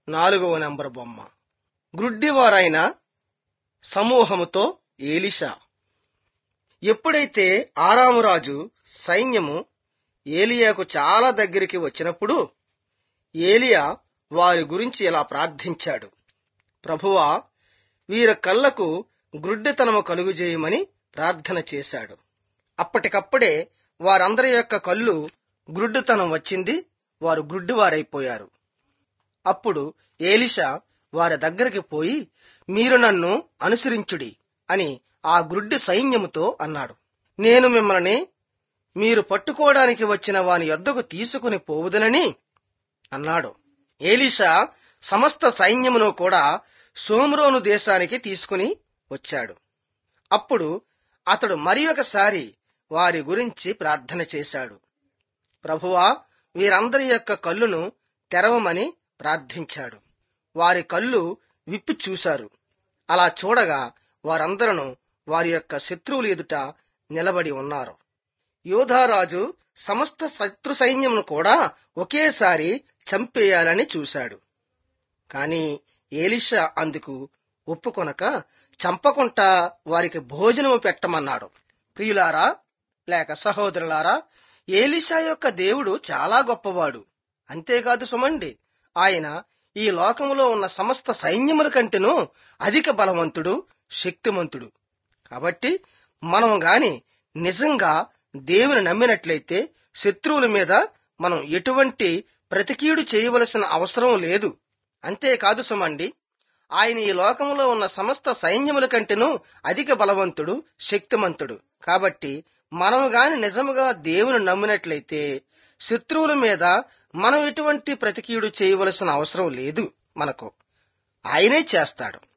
నాలుగవ నెంబర్ బొమ్మ గ్రుడ్డివారైన సమూహముతో ఏలిషా ఎప్పుడైతే ఆరామురాజు సైన్యము ఏలియాకు చాలా దగ్గరికి వచ్చినప్పుడు ఏలియా వారి గురించి ఇలా ప్రార్థించాడు ప్రభువా వీరి కళ్ళకు గ్రుడ్డితనము కలుగుజేయమని ప్రార్థన చేశాడు అప్పటికప్పుడే వారందరి యొక్క కళ్ళు గ్రుడ్డితనం వచ్చింది వారు గ్రుడ్డివారైపోయారు అప్పుడు ఏలిషా వారి దగ్గరికి పోయి మీరు నన్ను అనుసరించుడి అని ఆ గ్రుడ్డి సైన్యముతో అన్నాడు నేను మిమ్మల్ని మీరు పట్టుకోవడానికి వచ్చిన వాని యొద్దకు తీసుకుని పోవుదనని అన్నాడు ఏలిషా సమస్త సైన్యమును కూడా సోమ్రోను దేశానికి తీసుకుని వచ్చాడు అప్పుడు అతడు మరి ఒకసారి వారి గురించి ప్రార్థన చేశాడు ప్రభువా వీరందరి యొక్క కళ్ళును తెరవమని ప్రార్థించాడు వారి కళ్ళు విప్పి చూశారు అలా చూడగా వారందరూ వారి యొక్క శత్రువుల ఎదుట నిలబడి ఉన్నారు యోధారాజు సమస్త శత్రు సైన్యమును కూడా ఒకేసారి చంపేయాలని చూశాడు కాని ఏలిషా అందుకు ఒప్పుకొనక చంపకుండా వారికి భోజనము పెట్టమన్నాడు ప్రియులారా లేక సహోదరులారా ఏలిషా యొక్క దేవుడు చాలా గొప్పవాడు అంతేకాదు సుమండి ఆయన ఈ లోకములో ఉన్న సమస్త సైన్యముల కంటేనూ అధిక బలవంతుడు శక్తిమంతుడు కాబట్టి మనం గాని నిజంగా దేవుని నమ్మినట్లయితే శత్రువుల మీద మనం ఎటువంటి ప్రతికీడు చేయవలసిన అవసరం లేదు అంతేకాదు సుమండి ఆయన ఈ లోకంలో ఉన్న సమస్త సైన్యముల కంటేనూ అధిక బలవంతుడు శక్తిమంతుడు కాబట్టి మనము గాని నిజముగా దేవుని నమ్మినట్లయితే శత్రువుల మీద మనం ఎటువంటి ప్రతికీడు చేయవలసిన అవసరం లేదు మనకు ఆయనే చేస్తాడు